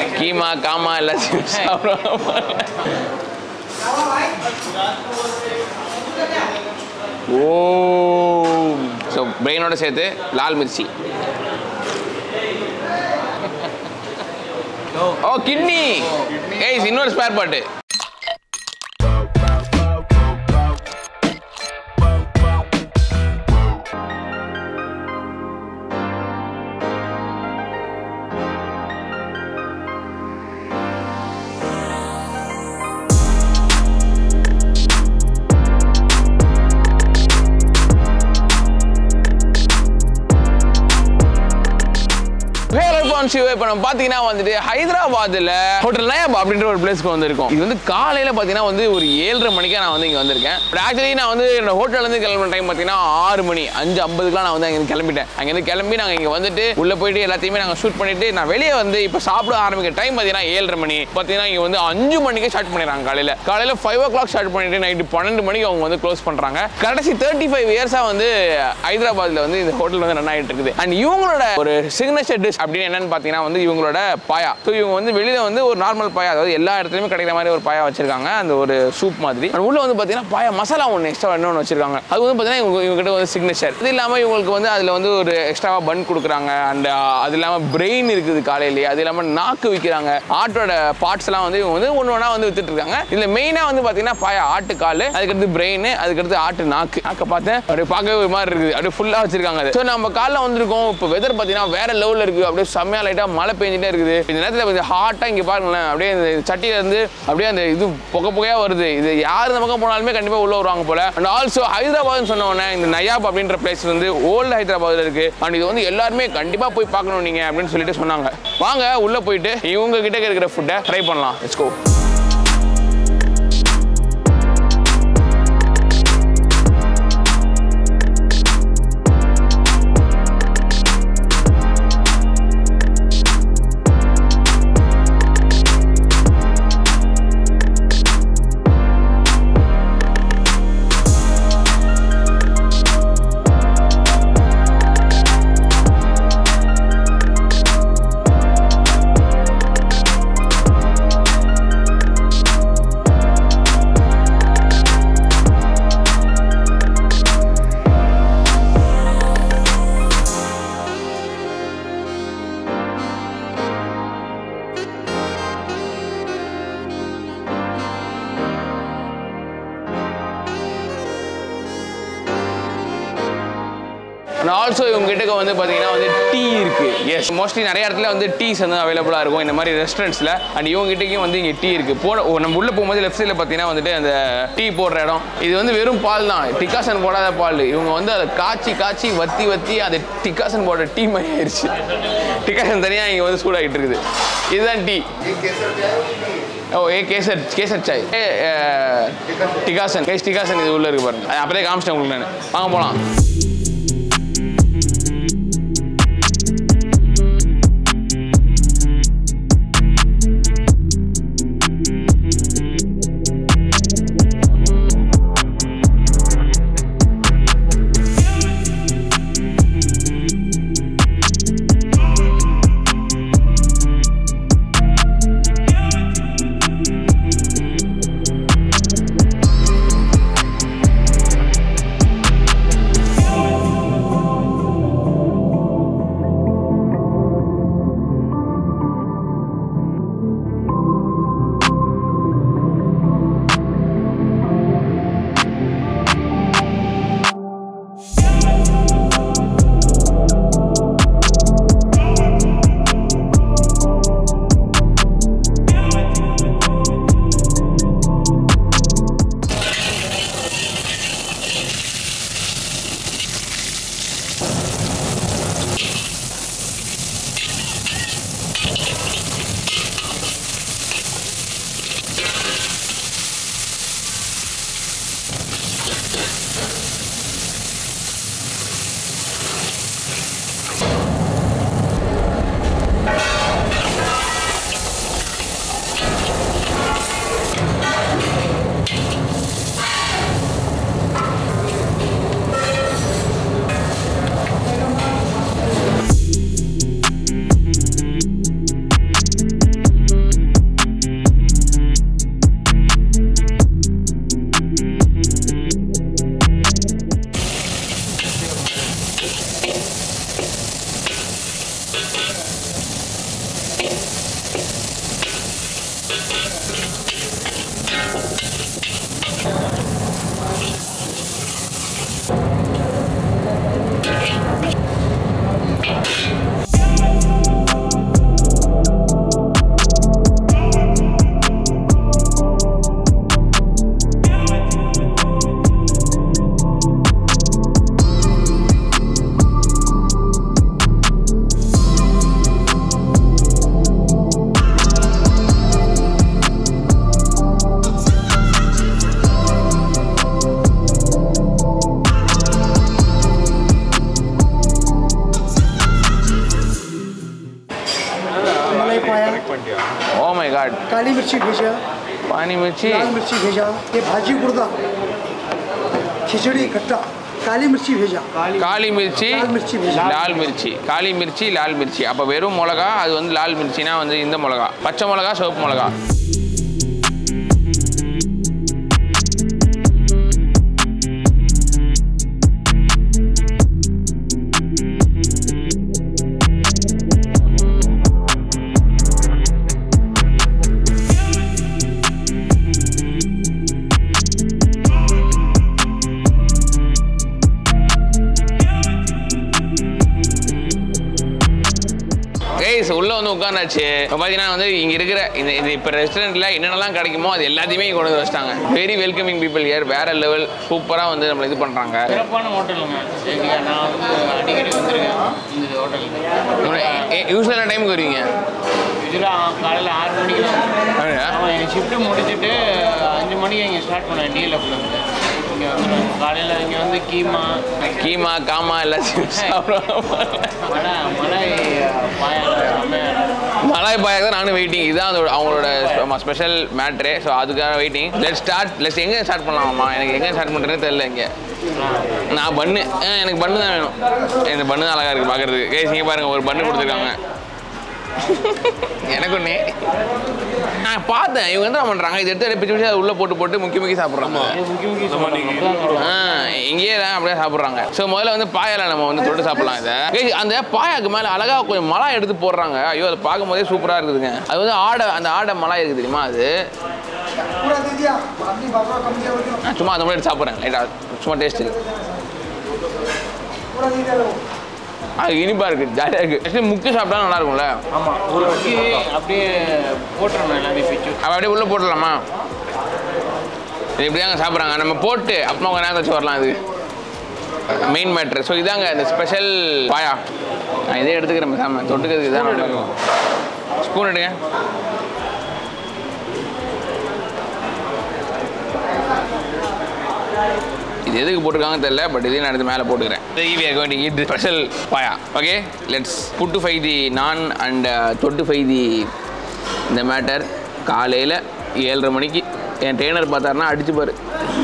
Keema gamma எல்லாத்தையும் சாப்பிடுவாங்க ஓ so பிரெயினோட சேர்த்து லால் மிர்ச்சி ஓ கிட்னி ஏய் இன்னொரு ஸ்பேர் பார்ட்டு சிவ இப்போ நம்ம பார்த்தீங்கன்னா வந்துட்டு ஹைதராபாத்தில் ஹோட்டல் நயாப் அப்படின்ற ஒரு பிளேஸ்க்கு வந்திருக்கோம் இது வந்து காலையில் பார்த்தீங்கன்னா வந்து ஒரு ஏழரை மணிக்கா நான் வந்து இங்கே வந்திருக்கேன் பட் ஆக்சுவலி நான் வந்து என்னோட ஹோட்டல்லேருந்து கிளம்புற டைம் பார்த்தீங்கன்னா ஆறு மணி அஞ்சு ஐம்பதுக்குலாம் நான் வந்து அங்கே கிளம்பிட்டேன் அங்கேருந்து கிளம்பி நாங்கள் இங்கே வந்துட்டு உள்ளே போயிட்டு எல்லாத்தையுமே நாங்கள் ஷூட் பண்ணிட்டு நான் வெளியே வந்து இப்போ சாப்பிட ஆரம்பிக்கிற டைம் பார்த்தீங்கன்னா ஏழரை மணி பார்த்தீங்கன்னா இங்கே வந்து அஞ்சு மணிக்கே ஸ்டார்ட் பண்ணிடுறாங்க காலையில் காலையில் ஃபைவ் ஓ கிளாக் ஸ்டார்ட் பண்ணிட்டு நைட்டு பன்னெண்டு மணிக்கு அவங்க வந்து க்ளோஸ் பண்ணுறாங்க கடைசி தேர்ட்டி ஃபைவ் இயர்ஸாக வந்து ஹைதராபாத்தில் வந்து இந்த ஹோட்டல் வந்து ரன் ஆகிட்டு இருக்குது அண்ட் இவங்களோட ஒரு சிக்னேச்சர் டிஷ் அப்படின்னு என்னன்னு பார்த்தீங்கன்னா வந்து இவங்களோட பாயா ஸோ இவங்க வந்து வெளியில் வந்து ஒரு நார்மல் பாயா அதாவது எல்லா இடத்துலையுமே கிடைக்கிற மாதிரி ஒரு பாயா வச்சிருக்காங்க அந்த ஒரு சூப் மாதிரி And உள்ள வந்து பார்த்தீங்கன்னா பாயா மசாலா ஒன்று எக்ஸ்ட்ரா இன்னொன்று வச்சிருக்காங்க அது வந்து பார்த்தீங்கன்னா இவங்க இவங்ககிட்ட வந்து சிக்னேச்சர் இது இல்லாமல் இவங்களுக்கு வந்து அதில் வந்து ஒரு எக்ஸ்ட்ராவாக பன் கொடுக்குறாங்க அண்ட் அது இல்லாமல் பிரெயின் இருக்குது காலையிலேயே அது இல்லாமல் நாக்கு விற்கிறாங்க ஆட்டோட பார்ட்ஸ் எல்லாம் வந்து இவங்க வந்து ஒன்று ஒன்றா வந்து வித்துட்டு இருக்காங்க இதில் மெயினாக வந்து பார்த்தீங்கன்னா பாயா ஆட்டுக்கால் அதுக்கடுத்து பிரெயின் அதுக்கடுத்து ஆட்டு நாக்கு நாக்கை பார்த்தேன் அப்படியே பார்க்கவே ஒரு மாதிரி இருக்குது அப்படியே ஃபுல்லாக வச்சிருக்காங்க அது ஸோ நம்ம காலைல வந்திருக்கோம் இப்போ வெதர் பார்த்தீங்கன்னா வேற லெவலில் இருக்குது அப்படியே செம்மையாக லைட்டாக மழை பெஞ்சிட்டே இருக்குது இந்த நேரத்தில் கொஞ்சம் ஹாட்டாக இங்கே பாருங்களேன் அப்படியே இந்த சட்டியில இருந்து அப்படியே அந்த இது புகை புகையாக வருது இது யார் இந்த பக்கம் போனாலுமே கண்டிப்பாக உள்ள வருவாங்க போல அண்ட் ஆல்சோ ஹைதராபாத்னு சொன்ன உடனே இந்த நயாப் அப்படின்ற பிளேஸ் வந்து ஓல்டு ஹைதராபாத்தில் இருக்கு அண்ட் இது வந்து எல்லாருமே கண்டிப்பாக போய் பார்க்கணும் நீங்கள் அப்படின்னு சொல்லிட்டு சொன்னாங்க வாங்க உள்ளே போயிட்டு இவங்க கிட்ட இருக்கிற ஃபுட்டை ட்ரை பண்ணலாம் லெட்ஸ் கோ அண்ட் ஆல்சோ இவங்க கிட்ட வந்து பார்த்தீங்கன்னா வந்து டீ இருக்கு எஸ் மோஸ்ட்லி நிறைய இடத்துல வந்து டீஸ் வந்து அவைலபிளாக இருக்கும் இந்த மாதிரி ரெஸ்டாரண்ட்ஸில் அண்ட் இவங்க கிட்டக்கும் வந்து இங்கே டீ இருக்கு போன ஓ, நம்ம உள்ளே போகும்போது லெஃப்ட் சைடில் பார்த்தீங்கன்னா வந்துட்டு அந்த டீ போடுற இடம் இது வந்து வெறும் பால் தான் டிகாசன் போடாத பால் இவங்க வந்து அதை காய்ச்சி காய்ச்சி வத்தி வத்தி அது டிகாசன் போடுற டீ மாதிரி ஆயிடுச்சு டிகாசன் தனியாக இங்கே வந்து சூடாகிட்டு இருக்குது இதுதான் டீ ஓ ஏ கேசர் கேசர் சாய் ஏ அஹ், டிகாசன் கேஸ் டிகாசன் இது உள்ள இருக்கு பாருங்க அது அப்படியே காமிச்சிட்டேன் உங்களுக்கு நான் வாங்க போகலாம் ஓ மை காட் काली मिर्ची भेजा பானி மிர்ச்சி लाल मिर्ची भेजा ये भाजी गुर्दा खिचड़ी खट्टा काली मिर्ची भेजा காளி மிர்ச்சி லால் மிர்ச்சி மிர்ச்சி. லால் மிர்ச்சி காளி மிர்ச்சி லால் மிர்ச்சி அப்போ வெறும் மிளகா அது வந்து லால் மிர்ச்சினா வந்து இந்த மிளகா பச்சை மிளகா சிவப்பு மிளகா கைஸ் உள்ள வந்து உட்காந்தாச்சு இப்போ பார்த்தீங்கன்னா வந்து இங்கே இருக்கிற இந்த இது இப்போ ரெஸ்டாரண்ட்டில் என்னென்னலாம் கிடைக்குமோ அது எல்லாத்தையுமே இங்க கொண்டு வந்து வச்சிட்டாங்க வெரி வெல்கமிங் பீப்பிள் ஹியர் வேற லெவல் சூப்பராக வந்து நம்மளை இது பண்ணுறாங்க சிறப்பான ஹோட்டலுங்க சரிங்க நான் வந்து அடிக்கடி வந்திருக்கேன் இந்த ஹோட்டலுக்கு யூஸ்வலாக டைமுக்கு வருவீங்க யூஸ்வலாக காலையில் ஆறு மணிக்கு தான் அப்படியா? ஆமாம் என் ஷிஃப்ட்டு முடிச்சுட்டு அஞ்சு மணிக்கு இங்கே ஸ்டார்ட் பண்ணேன் டிஎல்எஃப்லேருந்து இங்கே வந்துடுவேன் காலையில் இங்கே வந்து கீமா கீமா காமா எல்லாத்தையும் சாப்பிடுவாங்க மலை மலை பாயாசம் செம்மையா மலாய் பாயாக தான் நானும் வெயிட்டிங் இதுதான் அதோட அவங்களோட ஸ்பெஷல் மேட்ரு ஸோ அதுக்காக வெயிட்டிங் லெட் ஸ்டார்ட் லெட்ஸ் எங்கே ஸ்டார்ட் பண்ணலாமா எனக்கு எங்கே ஸ்டார்ட் பண்ணுறதுன்னு தெரியல இங்கே நான் பண்ணு ஆ, எனக்கு பண்ணு தான் வேணும் எனக்கு பண்ணு தான் அழகாக இருக்குது பார்க்குறதுக்கு கேஸ் இங்கே பாருங்கள் ஒரு பண்ணு கொடுத்துருக்காங்க எனக்கு ஒன்று நான் பார்த்தேன் இவங்க என்ன பண்ணுறாங்க இது எடுத்து பிச்சு பிச்சு அதை உள்ளே போட்டு போட்டு முக்கி முக்கி சாப்பிட்றாங்க முக்கிய முக்கிய சாப்பிடுவாங்க ஆ இங்கேயே தான் அப்படியே சாப்பிட்றாங்க ஸோ முதல்ல வந்து பாயால நம்ம வந்து தொட்டு சாப்பிடலாம் இதை ஏய், அந்த பாயாக்கு மேலே அழகா கொஞ்சம் மலாய் எடுத்து போடுறாங்க ஐயோ அதை பார்க்கும்போதே சூப்பராக இருக்குதுங்க அது வந்து ஆடை அந்த ஆடை மலாய் இருக்குது தெரியுமா அது पूरा दे दिया आदमी बाबा कम दिया बोलियो நான் சும்மா அந்த மாதிரி எடுத்து சாப்பிட்றேன் லைட்டாக சும்மா டேஸ்ட்டுக்கு पूरा दे दिया लोगों அது இனிப்பாக இருக்குது ஜாலியாக இருக்குது ஆக்சுவலி முக்கி சாப்பிட்டா நல்லா இருக்கும்ல ஆமாம் ஒரு முக்கி அப்படியே போட்டுருணும் எல்லாத்தையும் பிச்சு அப்போ அப்படியே உள்ளே போட்டுடலாமா இது இப்படி தாங்க சாப்பிட்றாங்க நம்ம போட்டு அப்புறமா கொஞ்ச நேரம் கழிச்சு வரலாம் இது மெயின் மேட்ரு ஸோ இதாங்க இந்த ஸ்பெஷல் பாயா நான் இதே எடுத்துக்கிறேன் சாம தொட்டுக்கிறதுக்கு இதான் நல்லா இருக்கும் ஸ்பூன் எடுங்க இது எதுக்கு போட்டிருக்காங்கன்னு தெரியல பட் இதையும் நான் எடுத்து மேலே போட்டுக்கிறேன் we are going to eat special paya okay let's put by the naan and தொட்டு ஃபை தி இந்த மேட்டர் காலையில் ஏழரை மணிக்கு என் ட்ரெயினர் பார்த்தாருன்னா அடிச்சு பாரு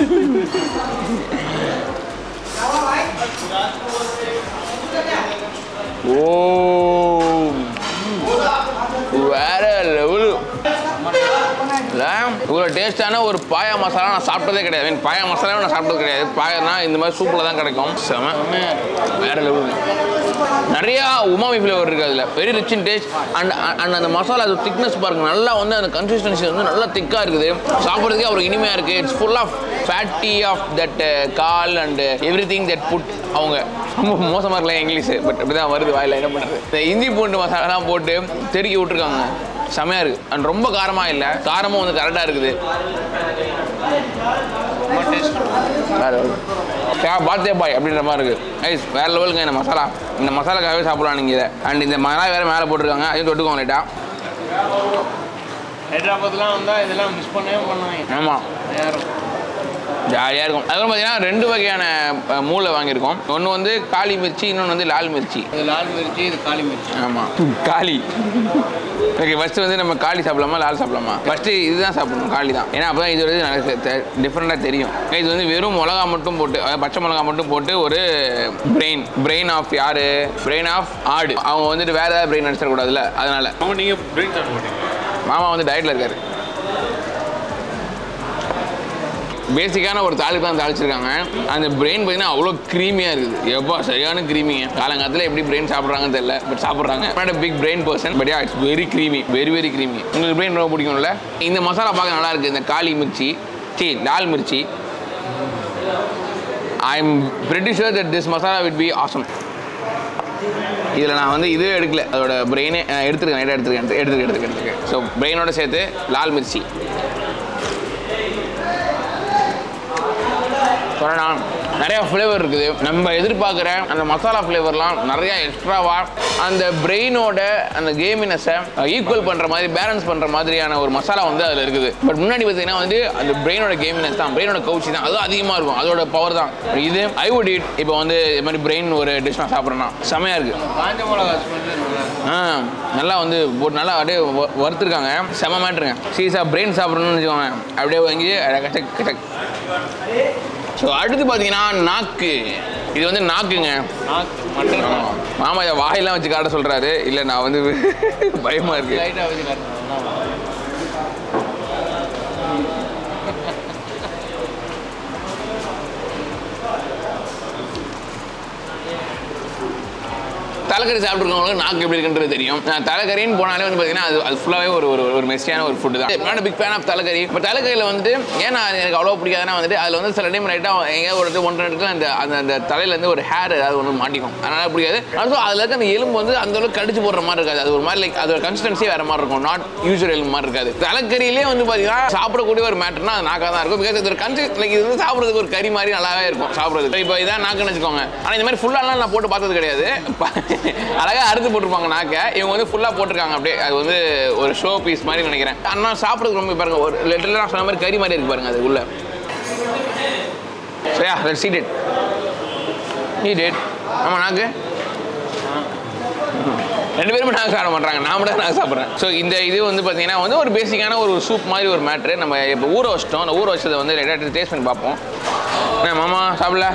ஓ வேற லெவலு இவ்வளோ டேஸ்டான ஒரு பாயா மசாலா நான் சாப்பிட்டதே கிடையாது I mean, பாயா மசாலாவும் நான் சாப்பிட்டது கிடையாது பாயனா இந்த மாதிரி சூப்பில் தான் கிடைக்கும் செம வேற லெவல் நிறையா உமாமி ஃப்ளேவர் இருக்குது அதில் very rich in taste and and அந்த மசாலா அது திக்னஸ் பாருங்க நல்லா வந்து அந்த கன்சிஸ்டன்சி வந்து நல்லா திக்காக இருக்குது சாப்பிட்றதுக்கே அவ்வளோ இனிமையாக இருக்குது it's full of fatty of that கால் and everything that put அவங்க ரொம்ப மோசமாக இருக்கலாம் இங்கிலீஷ் பட் இப்படி தான் வருது வாயில் என்ன பண்ணுறது இந்த இஞ்சி பூண்டு மசாலாலாம் போட்டு தெருக்கி விட்ருக்காங்க செமையாக இருக்குது அண்ட் ரொம்ப காரமாக இல்லை காரமும் வந்து கரெக்டாக இருக்குது வேற level. கே பாத்தே பாய் அப்படின்ற மாதிரி இருக்குது ஐஸ் வேற லெவலுங்க இந்த மசாலா இந்த மசாலாக்காகவே சாப்பிடலாம் நீங்கள் இதை அண்ட் இந்த மசாலா வேறு மேலே போட்டிருக்காங்க அதையும் தொட்டுக்கோங்க லைட்டாக ஹைதராபாத்லாம் வந்தால் இதெல்லாம் மிஸ் பண்ணவே பண்ணாங்க ஆமாம் யாரும் ஜாலியாக இருக்கும் அதுக்கப்புறம் பார்த்தீங்கன்னா ரெண்டு வகையான அஹ், மூளை வாங்கியிருக்கோம் ஒன்று வந்து காளி மிர்ச்சி இன்னொன்று வந்து லால் மிர்ச்சி இது லால் மிர்ச்சி இது காளி மிர்ச்சி ஆமாம் காளி ஓகே ஃபஸ்ட்டு வந்து நம்ம காளி சாப்பிடலாமா லால் சாப்பிடலாமா ஃபஸ்ட்டு இதுதான் சாப்பிடணும் காளி தான் ஏன்னா அப்போ தான் இது வந்து எனக்கு டிஃப்ரெண்ட்டாக தெரியும் இது வந்து வெறும் மிளகா மட்டும் போட்டு அதாவது பச்சை மிளகா மட்டும் போட்டு ஒரு பிரெயின் பிரெயின் ஆஃப் யாரு பிரெயின் ஆஃப் ஆடு அவங்க வந்துட்டு வேறு ஏதாவது பிரெயின் அடிச்சிடக்கூடாதுல்ல அதனால அவங்க நீங்கள் பிரெயின் சாப்பிட மாட்டீங்க மாமா வந்து டயட்டில் இருக்காரு பேசிக்கான ஒரு தாளிப்பு தான் தாளிச்சிருக்காங்க அந்த பிரெயின் பார்த்தீங்கன்னா அவ்வளோ க்ரீமியாக இருக்குது எப்பா சரியான க்ரீமிங்க காலங்காலத்தில் எப்படி பிரெயின் சாப்பிட்றாங்கன்னு தெரியல பட் சாப்பிட்றாங்க big brain person but it's very creamy very very creamy உங்களுக்கு பிரெயின் ரொம்ப பிடிக்கும்ல இந்த மசாலா பார்க்க நல்லா இருக்குது இந்த காளி மிர்ச்சி சி லால் மிர்ச்சி I am pretty sure that this masala with be awesome இதில் நான் வந்து இதுவே எடுக்கல அதோட பிரெயினே எடுத்துருக்கேன் லைட்டாக எடுத்துருக்கேன் எடுத்துருக்கேன் எடுத்துருக்கேன் எடுத்துருக்கேன் ஸோ பிரெயினோட சேர்த்து லால் மிர்ச்சி சொல்லலாம் நிறையா ஃப்ளேவர் இருக்குது நம்ம எதிர்பார்க்குற அந்த மசாலா ஃப்ளேவர்லாம் நிறையா எக்ஸ்ட்ராவாக அந்த பிரெயினோட அந்த கேமினஸை ஈக்குவல் பண்ணுற மாதிரி பேலன்ஸ் பண்ணுற மாதிரியான ஒரு மசாலா வந்து அதில் இருக்குது பட் முன்னாடி பார்த்தீங்கன்னா வந்து அந்த பிரெயினோட கேமினஸ் தான் பிரெயினோட கவுச்சி தான் அதுவும் அதிகமாக இருக்கும் அதோட பவர் தான் இது ஐ வுட் இட் இப்போ வந்து இது மாதிரி பிரெயின் ஒரு டிஷ் நான் சாப்பிட்றேன்னா செமையாக இருக்குது காஞ்ச மிளகா ஸ்மெல்லு நல்லா இருக்கு ஆ நல்லா வந்து போட்டு நல்லா அப்படியே வ- வறுத்துருக்காங்க செம மேட்ருங்க சீசா பிரெயின் சாப்பிடணும்னு வச்சுக்கோங்க அப்படியே வாங்கி கச்சக் கச்சக் ஸோ அடுத்து பார்த்தீங்கன்னா நாக்கு இது வந்து நாக்குங்க நாக்கு மட்டன் மாமா இதை வாயெல்லாம் வச்சு காட்ட சொல்கிறாரு இல்லை நான் வந்து பயமாக இருக்கு லைட்டாக வச்சு காட்டுறேன் தலைக்கறி சாப்பிட்ருக்கவங்களுக்கு நாக்கு எப்படி இருக்குன்றது தெரியும் நான் தலைக்கறின்னு போனாலே வந்து பார்த்தீங்கன்னா அது அது ஃபுல்லாகவே ஒரு ஒரு ஒரு மெஸ்ஸியான ஒரு ஃபுட்டு தான் நான் பிக் ஃபேன் ஆஃப் தலைக்கறி இப்போ தலைக்கறியில் வந்துட்டு ஏன் நான் எனக்கு அவ்வளோ பிடிக்காதுன்னா வந்துட்டு அதில் வந்து சில டைம் ரைட்டாக எங்கேயாவது ஒரு இடத்துல ஒன்றரை இடத்துல அந்த அந்த அந்த தலையிலேருந்து ஒரு ஹேர் ஏதாவது ஒன்று மாட்டிக்கும் அதனால் பிடிக்காது ஆல்சோ அதில் இருக்க அந்த எலும்பு வந்து அந்த அளவுக்கு கடிச்சு போடுற மாதிரி இருக்காது அது ஒரு மாதிரி லைக் அதோட கன்சிஸ்டன்சி வேறு மாதிரி இருக்கும் நாட் யூஸ்வல் எலும்பு மாதிரி இருக்காது தலைக்கறியிலே வந்து பார்த்தீங்கன்னா சாப்பிடக்கூடிய ஒரு மேட்டர்னா அது நாக்காக தான் இருக்கும் பிகாஸ் இது ஒரு கன்சி லைக் இது வந்து சாப்பிட்றதுக்கு ஒரு கறி மாதிரி நல்லாவே இருக்கும் சாப்பிட்றது இப்போ இதான் நாக்குன்னு வச்சுக்கோங்க ஆனால் இந்த மாதிரி ஃபுல்லாலாம் நான் போட்டு பார்த்தது கிடையாது அழகாக அறுத்து போட்டிருப்பாங்க நாக்கை இவங்க வந்து ஃபுல்லாக போட்டிருக்காங்க அப்படியே அது வந்து ஒரு ஷோ பீஸ் மாதிரி நினைக்கிறேன் அண்ணா சாப்பிட்றதுக்கு ரொம்ப பாருங்க ஒரு லிட்டரில் நான் சொன்ன மாதிரி கறி மாதிரி இருக்கு பாருங்க அது உள்ள சரியா லெட் சீட் இட் நீ டேட் ஆமாம் நாக்கு ரெண்டு பேருமே நாங்கள் சாப்பிட மாட்டாங்க நான் மட்டும் நாங்கள் சாப்பிட்றேன் ஸோ இந்த இது வந்து பார்த்தீங்கன்னா வந்து ஒரு பேசிக்கான ஒரு சூப் மாதிரி ஒரு மேட்ரு நம்ம இப்போ ஊற வச்சிட்டோம் அந்த ஊற வச்சதை வந்து ரெண்டாயிரத்து டேஸ்ட் பண்ணி பார்ப்போம் என்ன மாமா சாப்பிடல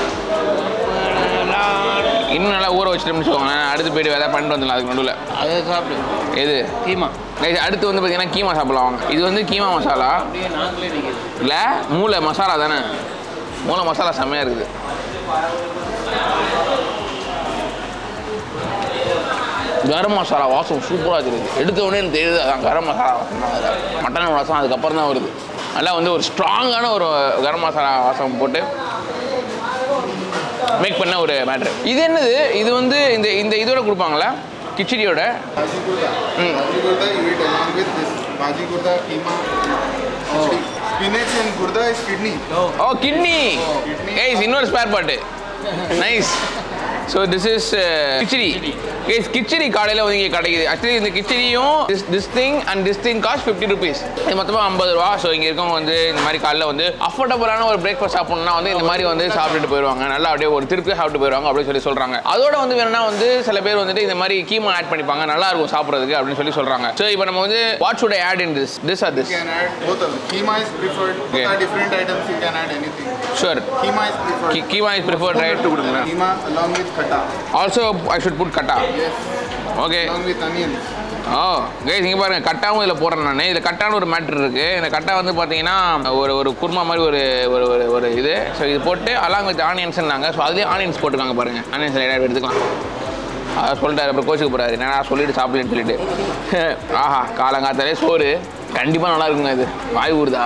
இன்னும் நல்லா ஊற வச்சுட்டோம்னு வச்சுக்கோங்களேன் அடுத்து போயிட்டு வேலை பண்ணிட்டு வந்துடலாம் அதுக்கு நடுவில் அதை சாப்பிடு எது கீமா Guys, அடுத்து வந்து பார்த்தீங்கன்னா கீமா சாப்பிடலாம் வாங்க இது வந்து கீமா மசாலா அப்படியே நாக்கிலே நிற்கிது இல்லை மூளை மசாலா தானே மூளை மசாலா செம்மையாக இருக்குது கரம் மசாலா வாசம் சூப்பராக இருக்குது எடுத்த உடனே எனக்கு தெரியுது அதான் கரம் மசாலா வாசம் தான் அது. மட்டன் வாசம் அதுக்கப்புறம் தான் வருது நல்லா வந்து ஒரு ஸ்ட்ராங்கான ஒரு கரம் மசாலா வாசம் போட்டு மேக் பண்ண ஒரு மேட்ரு இது என்னது இது வந்து இந்த இந்த இதோட கொடுப்பாங்களா கிச்சடியோட Bhaji kurta. Mm. Bhaji kurta you eat along with this. Bhaji kurta, keema, khichdi. Spinach and kurta is kidney. Oh kidney Kidney. Guys இன்னொரு spare part nice so this is khichdi guys khichdi காலையில் வந்து இங்கே கிடைக்குது ஆக்சுவலி இந்த கிச்சடியும் this this thing and this thing cost fifty rupees இது மொத்தமாக ஐம்பது ரூபா ஸோ இங்கே இருக்கவங்க வந்து இந்த மாதிரி காலைல வந்து அஃபோர்டபுளான ஒரு பிரேக்ஃபாஸ்ட் சாப்பிட்ணுன்னா வந்து இந்த மாதிரி வந்து சாப்பிட்டுட்டு போயிடுவாங்க நல்லா அப்படியே ஒரு திருப்தி சாப்பிட்டு போயிடுவாங்க அப்படின்னு சொல்லி சொல்கிறாங்க அதோட வந்து வேணும்னா வந்து சில பேர் வந்துட்டு இந்த மாதிரி கீமா ஆட் பண்ணிப்பாங்க நல்லா இருக்கும் சாப்பிட்றதுக்கு அப்படின்னு சொல்லி சொல்கிறாங்க ஸோ இப்போ நம்ம வந்து what should I add in this this or this You can add both of them. Keema is preferred. Both Okay. are different items. You can add anything. sure Keema is preferred. Ki- keema is preferred right Keema along with khatta. Also I should put khatta Yes. Okay Along with onions. Oh guys இங்கே பாருங்க கட்டாவும் இதில் போடுறேன் நான் இதில் கட்டான ஒரு matter இருக்குது இந்த கட்டா வந்து பார்த்தீங்கன்னா ஒரு ஒரு குருமா மாதிரி ஒரு ஒரு ஒரு ஒரு இது ஸோ இது போட்டு அலாங் வித் ஆனியன்ஸ்னாங்க ஸோ அதுலேயே ஆனியன்ஸ் போட்டுருக்காங்க பாருங்க ஆனியன்ஸ் லைட்டாக எடுத்துக்கலாம் அவர் சொல்லிட்டாரு அப்புறம் கோச்சுக்கு போகிறாரு நான் சொல்லிட்டு சாப்பிடலன்னு சொல்லிட்டு ஆஹா காலங்காத்தாலே சோறு கண்டிப்பாக நல்லா இருக்குங்க இது வாய் ஊறுதா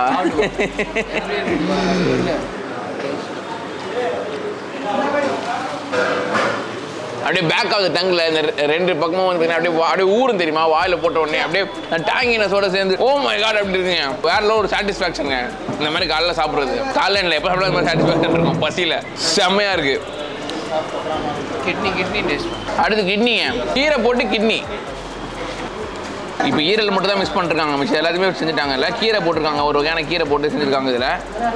அப்படியே பேக் ஆஃப் த டங்கில் இந்த ரெ- ரெண்டு பக்கமும் வந்து பார்த்தீங்கன்னா அப்படியே வா- அப்படியே ஊரும் தெரியுமா வாயில் போட்ட உடனே அப்படியே டேங்கினஸோட சேர்ந்து ஓ மை காட் அப்படி இருக்குங்க வேற level ஒரு சாட்டிஸ்ஃபேக்ஷனுங்க இந்த மாதிரி காலைல சாப்பிட்றது காலைல இல்லை எப்போ சாப்பிட்றது மாதிரி சாட்டிஸ்ஃபேக்ஷன் இருக்கும் பசியில் செம்மையாக இருக்குது கிட்னி கிட்னி டேஸ்ட் அடுத்து கிட்னிங்க கீரை போட்டு கிட்னி இப்போ ஈரல் மட்டும் தான் மிஸ் பண்ணிருக்காங்க மிச்சம் எல்லாத்தையுமே செஞ்சுட்டாங்கல்ல கீரை போட்டிருக்காங்க ஒரு வகையான கீரை போட்டு செஞ்சுருக்காங்க இதில்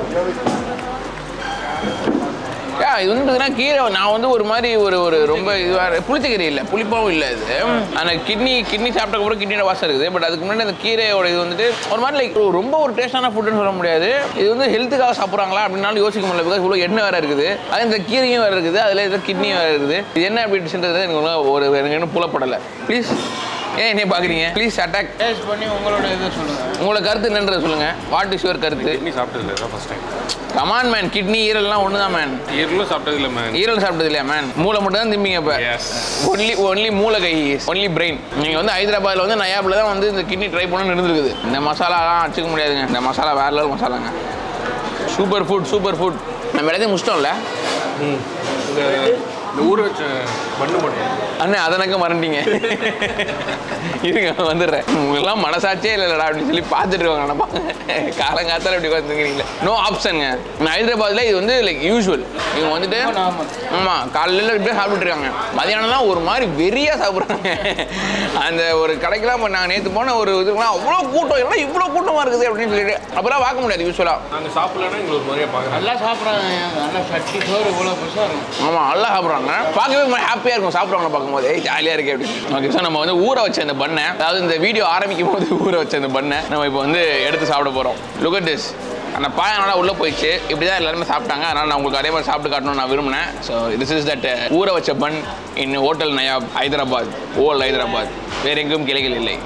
யா இது வந்து பார்த்தீங்கன்னா கீரை நான் வந்து ஒரு மாதிரி ஒரு ஒரு ரொம்ப இதுவாக புளிச்சக்கீரை இல்லை புளிப்பாகவும் இல்லை இது அந்த கிட்னி கிட்னி சாப்பிட்டக்கப்புறம் கிட்னியோட வாசம் இருக்குது பட் அதுக்கு முன்னாடி அந்த கீரையோட இது வந்துட்டு ஒரு மாதிரி லைக் ரொம்ப ஒரு டேஸ்டான ஃபுட்டுன்னு சொல்ல முடியாது இது வந்து ஹெல்த்துக்காக சாப்பிட்றாங்களா அப்படின்னாலும் யோசிக்க முடியல பிகாஸ் இவ்வளோ எண்ணெய் வேறு இருக்குது அது இந்த கீரையும் வேறு இருக்குது அதில் இது கிட்னியும் வேறு இருக்குது இது என்ன அப்படின்றது எனக்கு ஒண்ணும் ஒரு எனக்கு இன்னும் புலப்படலை ப்ளீஸ் ஏன் என்னைய பார்க்குறீங்க ப்ளீஸ் அட்டாக் டேஸ்ட் பண்ணி உங்களோட இதை சொல்லுங்கள் உங்களோட கருத்து என்னன்றது சொல்லுங்கள் வாட் இஸ் யுவர் கருத்து கிட்னி சாப்பிட்டது இல்லை first time come on man kidney ஈரல்லாம் ஒன்று தான் மேன் ஈரலும் சாப்பிட்டது இல்லை மேன் ஈரல் சாப்பிட்டது இல்லையா மேன் மூளை மட்டும் தான் திம்பிங்க இப்போ எஸ் ஒன்லி ஒன்லி மூளை கை ஒன்லி பிரெயின் நீங்கள் வந்து ஹைதராபாத்தில் வந்து நயாப்பில் தான் வந்து இந்த கிட்னி ட்ரை பண்ணணும்னு இருந்திருக்குது இந்த மசாலாலாம் அடிச்சுக்க முடியாதுங்க இந்த மசாலா வேற லெவல் மசாலாங்க சூப்பர் ஃபுட் சூப்பர் ஃபுட் நம்ம எல்லாத்தையும் முடிச்சிட்டோம்ல இந்த இந்த ஊற வச்ச பண்ணு மட்டும் அண்ணே அதனக்க மறந்துட்டீங்க இருங்க வந்துடுறேன் உங்களெல்லாம் மனசாட்சியே இல்லைடா அப்படின்னு சொல்லி பார்த்துட்டு இருவாங்க நம்ம காலங்காத்தால இப்படி உட்காந்துருக்கீங்களே நோ ஆப்ஷனுங்க ஹைதராபாத்தில் இது வந்து லைக் யூஷுவல் இவங்க வந்துட்டு normal. ஆமாம் காலையில் இப்படியே சாப்பிட்டுட்டு இருக்காங்க மதியானம்லாம் ஒரு மாதிரி வெறியாக சாப்பிட்றாங்க அந்த ஒரு கடைக்கெல்லாம் இப்போ நாங்கள் நேற்று போன ஒரு இதுலாம் அவ்வளோ கூட்டம் எல்லாம் இவ்வளோ கூட்டமாக இருக்குது அப்படின்னு சொல்லிட்டு அப்போலாம் பார்க்க முடியாது யூஸ்வலாக நாங்கள் சாப்பிடலன்னா எங்களுக்கு ஒரு மாதிரியா பார்க்குறேன் நல்லா சாப்பிட்றாங்க நல்லா சட்டி சோறு இவ்வளோ பெருசாக இருக்கும் ஆமாம் நல்லா சாப்பிட்றாங்க பார்க்கவே ஹாப்பி ஹாப்பியாக இருக்கும் சாப்பிட்றவங்க பார்க்கும்போது ஏய் ஜாலியாக இருக்கு அப்படின்னு ஓகே ஸோ நம்ம வந்து ஊற வச்ச அந்த பண்ணை அதாவது இந்த வீடியோ ஆரம்பிக்கும் போது ஊற வச்ச அந்த பண்ணை நம்ம இப்போ வந்து எடுத்து சாப்பிட போகிறோம் லுக் அட் திஸ் அந்த பாயம் நல்லா உள்ளே போயிடுச்சு இப்படி தான் எல்லாருமே சாப்பிட்டாங்க அதனால் நான் உங்களுக்கு அதே மாதிரி சாப்பிட்டு காட்டணும்னு நான் விரும்பினேன் ஸோ திஸ் இஸ் தட் ஊற வச்ச bun in hotel Nayab Hyderabad old Hyderabad வேற எங்கும் கிளைகள் இல்லை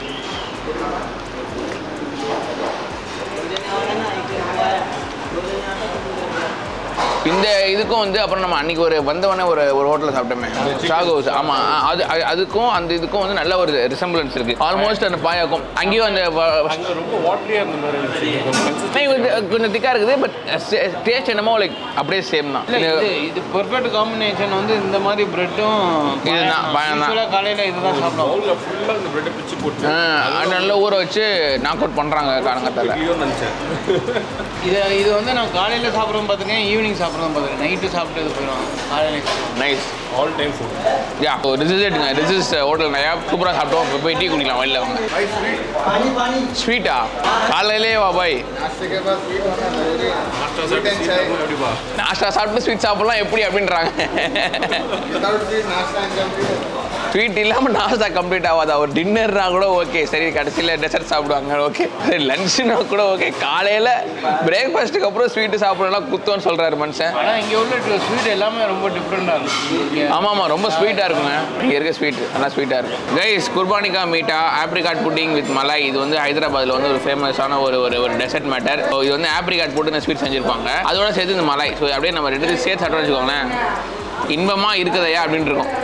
இந்த இதுக்கும் வந்து அப்புறம் நம்ம அன்னைக்கு ஒரு வந்தவொடனே ஒரு ஒரு ஹோட்டலில் சாப்பிட்டோமே ஷாக் ஹவுஸ் ஆமாம் அது அது- அதுக்கும் அந்த இதுக்கும் வந்து நல்ல ஒரு ரிசம்பிளன்ஸ் இருக்கு ஆல்மோஸ்ட் அந்த பாயாக்கும் அங்கேயும் அந்த வ- அங்கே ரொம்ப வாட்டரியாக இருந்த மாதிரி இருந்துச்சு नहीं, கொஞ்சம் கொஞ்சம் திக்காக இருக்குது பட் டேஸ்ட் என்னமோ லைக் அப்படியே சேம் தான் இல்ல, இது இது பெர்ஃபெக்ட் காம்பினேஷன் வந்து இந்த மாதிரி பிரெட்டும் இதுதான், பாயம் தான். காலையில் இதுதான் சாப்பிடுவோம் பவுலில் ஃபுல்லாக இந்த பிரெட்டை பிச்சு போட்டு ஆ, அது நல்லா ஊற வச்சு நாக் அவுட் பண்ணுறாங்க காலங்கத்தால் ஐயோ நினச்சேன் இது இது வந்து நான் காலையில் சாப்பிட்றதும் பார்த்துருக்கேன் ஈவினிங் சாப்பிட்றதும் பார்த்துருக்கேன் நைட்டு சாப்பிட்டு இது போயிடும் காலையில் nice all time food ya this is இட்ங்க திஸ் இஸ் ஹோட்டல் நயா சூப்பராக சாப்பிட்டோம் இப்போ போய் டீ குடிக்கலாம் வெளில வாங்க भाई स्वीट पानी पानी ஸ்வீட்டா காலையிலே வா பாய் नाश्ते के बाद स्वीट होना जरूरी है நாஸ்டா Sweet and சாப்பிட்டு chai. எப்படிப்பா நாஷ்டா சாப்பிட்டு ஸ்வீட் சாப்பிடலாம் எப்படி அப்படின்றாங்க विदाउट स्वीट नाश्ता इनकम्प्लीट ஸ்வீட் இல்லாமல் நாஸ்டா கம்ப்ளீட் ஆகாதா ஒரு டின்னர்னா கூட ஓகே சரி கடைசியில் டெசர்ட் சாப்பிடுவாங்க ஓகே சரி லஞ்சுனா கூட ஓகே காலையில் பிரேக்ஃபாஸ்ட்டுக்கு அப்புறம் ஸ்வீட்டு சாப்பிடலாம் குத்தோன்னு சொல்கிறாரு மனுஷன் ஆனால் இங்கே உள்ள ஸ்வீட் எல்லாமே ரொம்ப டிஃப்ரெண்ட்டாக இருக்கும் இங்கே ஆமாம் ஆமாம் ரொம்ப ஸ்வீட்டாக இருக்குங்க இங்கே இருக்க ஸ்வீட் நல்லா ஸ்வீட்டாக இருக்கும் கைஸ் குர்பானிகா மீட்டா ஆப்ரிகாட் புட்டிங் வித் மலாய் இது வந்து ஹைதராபாத்தில் வந்து ஒரு ஃபேமஸான ஒரு ஒரு ஒரு டெசர்ட் மேட்டர் ஸோ இது வந்து ஆப்ரிகாட் போட்டு இந்த ஸ்வீட் செஞ்சுருப்பாங்க அதோட சேர்த்து இந்த மலாய் ஸோ அப்படியே நம்ம ரெண்டு சேர்த்து சாப்பிட்டு வச்சுக்கோங்களேன் இன்பமாக இருக்குதையா அப்படின்ட்டு இருக்கும்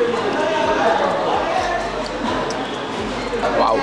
வாவ்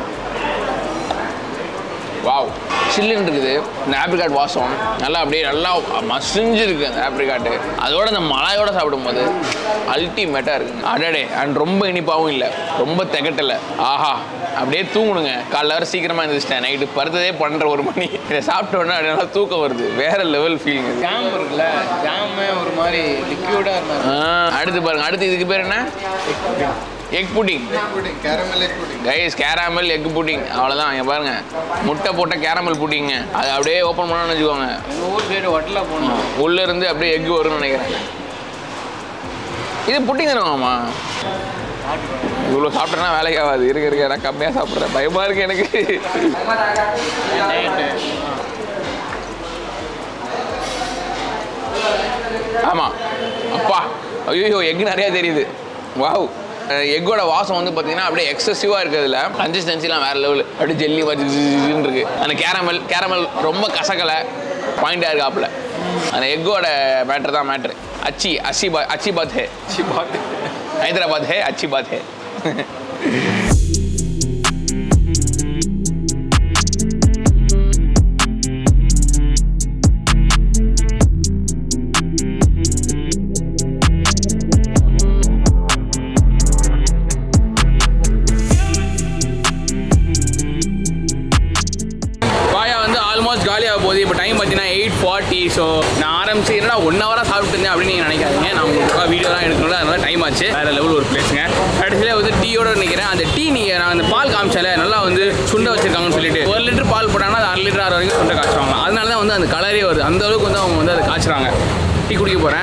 வாவ் சில்லுன்னு இருக்குது இந்த ஆப்ரிகாட் வாசம் நல்லா அப்படியே நல்லா மசிஞ்சிருக்கு அந்த ஆப்ரிகாட்டு அதோட இந்த மலாயோட சாப்பிடும்போது அல்டிமேட்டாக இருக்குங்க அடடே அண்ட் ரொம்ப இனிப்பாகவும் இல்லை ரொம்ப திகட்டலை ஆஹா அப்படியே தூங்கணுங்க காலைல வர சீக்கிரமாக எழுந்திரிச்சிட்டேன் நைட்டு படுத்ததே பண்ணுற ஒரு மணி இதை சாப்பிட்ட உடனே அப்படியே நல்லா தூக்கம் வருது வேற லெவல் ஃபீலிங் இது ஜாம் இருக்குல்ல ஜாமே ஒரு மாதிரி லிக்யூடாக இருந்தாங்க ஆ, அடுத்து பாருங்க அடுத்து இதுக்கு பேர் என்ன egg pudding pudding caramel egg pudding guys caramel egg pudding அவ்வளோதான் இங்கே பாருங்க முட்டை போட்ட கேரமல் புட்டிங்க அது அப்படியே ஓப்பன் பண்ணணும்னு வச்சுக்கோங்க எங்கள் ஊர் சைடு வட்டலா போகணும் உள்ள இருந்து அப்படியே எக் வரும்னு நினைக்கிறேன் இது புட்டிங் தானேவாமா இவ்வளோ சாப்பிட்டேன்னா வேலைக்கு ஆகாது இருக்க இருக்க நான் கம்மியாக சாப்பிட்றேன் பயமாக இருக்கு எனக்கு டயட்டு ஆமாம் அப்பா ஐயோ எக் நிறையா தெரியுது வாவ் எக்கோட வாசம் வந்து பார்த்தீங்கன்னா அப்படியே எக்ஸசிவாக இருக்கிறதுல கன்சிஸ்டன்சிலாம் வேறு லெவல் அப்படியே ஜெல்லி வச்சுன்னு இருக்கு அந்த கேரமல் கேரமல் ரொம்ப கசக்கலை பாயிண்டாக இருக்காப்புல அந்த எக்கோட மேட்ரு தான் மேட்ரு அச்சி அச்சி பா அச்சி பாத் ஹே சி பார்த்து ஹைதராபாத் ஹே அச்சி பாத் ஹே பாயா வந்து ஆல்மோஸ்ட் காலியாக போகுது இப்போ டைம் பார்த்தீங்கன்னா எயிட் ஃபார்ட்டி ஸோ நான் ஆரம்பிச்சு என்னடா ஒன் ஹவராக சாப்பிட்டு இருந்தேன் அப்படின்னு நீங்கள் நினைக்காதீங்க நான் உங்களுக்கு வீடியோலாம் எடுக்கணும்ல அதனால டைம் ஆச்சு வேறு லெவல் ஒரு பிளேஸுங்க கடைசியில் வந்து டீயோட நிற்கிறேன் அந்த டீ நீங்கள் நான் அந்த பால் காமிச்சால நல்லா வந்து சுண்ட வச்சிருக்காங்கன்னு சொல்லிட்டு ஒரு லிட்டர் பால் போட்டாங்கன்னா அது அரை லிட்டர் ஆறு வரைக்கும் சுண்ட காய்ச்சுவாங்க அதனால தான் வந்து அந்த கலரே வருது அந்த அளவுக்கு வந்து அவங்க வந்து அதை காய்ச்சுறாங்க டீ குடிக்க போகிறேன்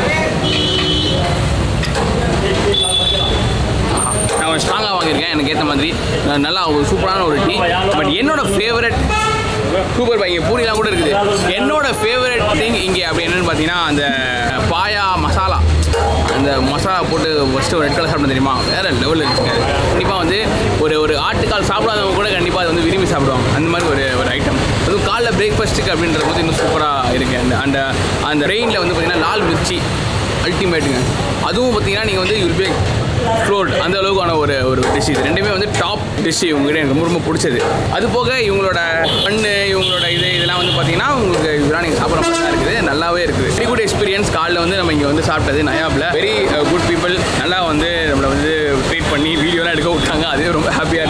நான் கொஞ்சம் ஸ்ட்ராங்காக வாங்கியிருக்கேன் எனக்கு ஏற்ற மாதிரி அஹ் நல்லா ஒரு சூப்பரான ஒரு டீ பட் என்னோட ஃபேவரட் சூப்பர் பை இங்கே பூரிலாம் கூட இருக்குது என்னோட ஃபேவரட் திங் இங்கே அப்படி என்னன்னு பார்த்தீங்கன்னா அந்த பாயா மசாலா அந்த மசாலா போட்டு ஃபஸ்ட்டு ஒரு ரெட் கலர் சாப்பிட தெரியுமா வேறு லெவலில் இருக்குங்க கண்டிப்பாக வந்து ஒரு ஒரு ஆட்டுக்கால் சாப்பிடாதவங்க கூட கண்டிப்பாக அதை வந்து விரும்பி சாப்பிடுவாங்க அந்த மாதிரி ஒரு ஒரு ஐட்டம் அதுவும் காலைல பிரேக்ஃபாஸ்ட்டுக்கு அப்படின்றது வந்து இன்னும் சூப்பராக இருக்குது அந்த அந்த அந்த ரெயினில் வந்து பார்த்தீங்கன்னா லால் மிர்ச்சி அல்டிமேட்டுங்க அதுவும் பார்த்தீங்கன்னா நீங்கள் வந்து யூல் பி ஃப்ளோர்ட் அந்த அளவுக்கான ஒரு ஒரு டிஷ் இது ரெண்டுமே வந்து டாப் டிஷ் இவங்ககிட்ட எனக்கு ரொம்ப ரொம்ப பிடிச்சது அது போக இவங்களோட பண்ணு இவங்களோட இது இதெல்லாம் வந்து பார்த்தீங்கன்னா உங்களுக்கு இதெல்லாம் நீங்கள் சாப்பிட்ற மாதிரி தான் இருக்குது நல்லாவே இருக்குது வெரி குட் எக்ஸ்பீரியன்ஸ் காலைல வந்து நம்ம இங்கே வந்து சாப்பிட்டது நயாபில் வெரி குட் பீப்புள் நல்லா வந்து நம்மளை வந்து ட்ரீட் பண்ணி வீடியோலாம் எடுக்க விட்டாங்க அதே ரொம்ப ஹாப்பியாக